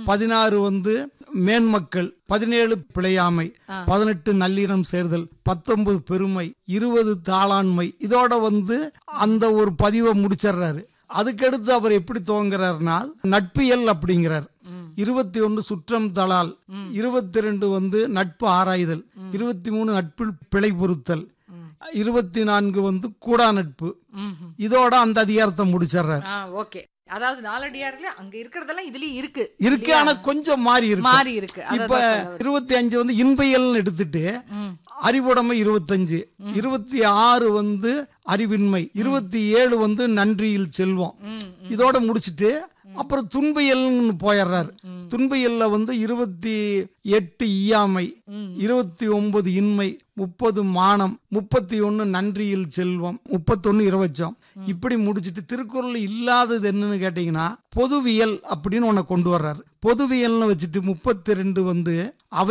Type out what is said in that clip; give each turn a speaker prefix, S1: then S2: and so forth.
S1: பதினாறு வந்து மேன்மக்கள் பதினேழு பிழையாமை
S2: ஆ.
S1: பதினெட்டு நல்லினம் சேர்தல் பத்தொன்பது பெருமை இருபது தாளாண்மை இதோட வந்து அந்த ஒரு பதிவை முடிச்சிடுறாரு அதுக்கடுத்து அவர் எப்படி துவங்குறாருன்னா நட்பியல் அப்படிங்கிறார் இருபத்தி ஒன்று சுற்றம் தளால் இருபத்தி ரெண்டு வந்து நட்பு ஆராய்தல் இருபத்தி மூணு நட்பில் பிழை பொருத்தல் இருபத்தி நான்கு வந்து கூடா நட்பு
S2: ம்ஹும்.
S1: இதோட அந்த அதிகாரத்தை முடிச்சிடுறாரு
S2: ஆ ஓகே அதாவது நாலடியார்ல அங்க இருக்கிறதெல்லாம் இதுலயும் இருக்கு
S1: இருக்கு ஆனா கொஞ்சம் மாறி இருக்கு
S2: மாறி இருக்கு அதான்
S1: இப்ப
S2: சொல்ல வரேன்.
S1: இருபத்தி அஞ்சு வந்து இன்பையல்னு எடுத்துட்டு
S2: ம்.
S1: அறிவுடைமை இருபத்தஞ்சு இருபத்தி ஆறு வந்து அறிவின்மை இருபத்தி ஏழு வந்து நன்றியில் செல்வம்
S2: ம்,
S1: இதோட முடிச்சிட்டு அப்புறம் துன்பியல்னு போயிடுறாரு துன்பியல்ல வந்து இருபத்தி எட்டு இயாமை இருபத்தி ஒன்பது இன்மை முப்பது மானம் முப்பத்தி ஒன்னு நன்றியில் செல்வம் முப்பத்தொன்னு இரவச்சம் இப்படி முடிச்சிட்டு திருக்குறள் இல்லாதது என்னன்னு கேட்டீங்கன்னா பொதுவியல் அப்படின்னு ஒன்ன கொண்டு வர்றாரு பொதுவியல்னு வச்சுட்டு முப்பத்தி ரெண்டு வந்து அவை